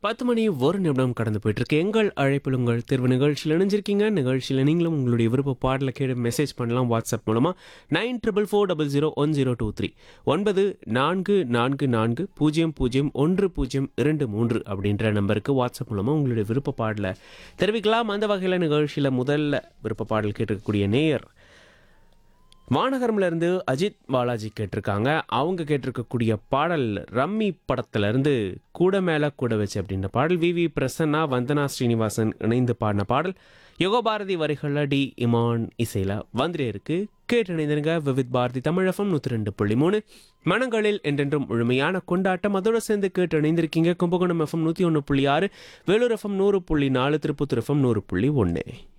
பத்து மணி ஒரு நிமிடம் கடந்து போயிட்டு இருக்கு எங்கள் அழைப்பில் உங்கள் தேர்வு நிகழ்ச்சியில் இணைஞ்சிருக்கீங்க நிகழ்ச்சியில் நீங்களும் உங்களுடைய விருப்ப பாடலை கேட்டு மெசேஜ் பண்ணலாம் வாட்ஸ்அப் மூலமா nine triple four double zero one zero two three ஒன்பது நான்கு நான்கு நான்கு பூஜ்ஜியம் பூஜ்ஜியம் ஒன்று பூஜ்ஜியம் இரண்டு மூன்று அப்படின்ற நம்பருக்கு வாட்ஸ்அப் மூலமாக உங்களுடைய விருப்ப பாடலை தெரிவிக்கலாம் அந்த வகையில் நிகழ்ச்சியில் முதல்ல விருப்ப பாடல் கேட்டிருக்கக்கூடிய நேயர் வானகரம்ல இருந்து அஜித் பாலாஜி கேட்டிருக்காங்க அவங்க கேட்டிருக்கக்கூடிய பாடல் ரம்மி படத்துல இருந்து கூட மேல கூட வச்சு அப்படின்ற பாடல் வி வி பிரசன்னா வந்தனா ஸ்ரீனிவாசன் இணைந்து பாடின பாடல் யுகபாரதி வரிகள்ல டி இமான் இசையில வந்துட்டே இருக்கு கேட்டு இணைந்திருங்க விவித் பாரதி தமிழகம் நூத்தி ரெண்டு புள்ளி மூணு மனங்களில் என்றென்றும் முழுமையான கொண்டாட்டம் அதோட சேர்ந்து கேட்டு இணைந்திருக்கீங்க கும்பகோணம் எஃப்எம் நூத்தி ஒன்று புள்ளி ஆறு வேலூர் எஃப்எம் நூறு புள்ளி நாலு திருப்பத்தூர் எஃப்எம் நூறு புள்ளி ஒன்று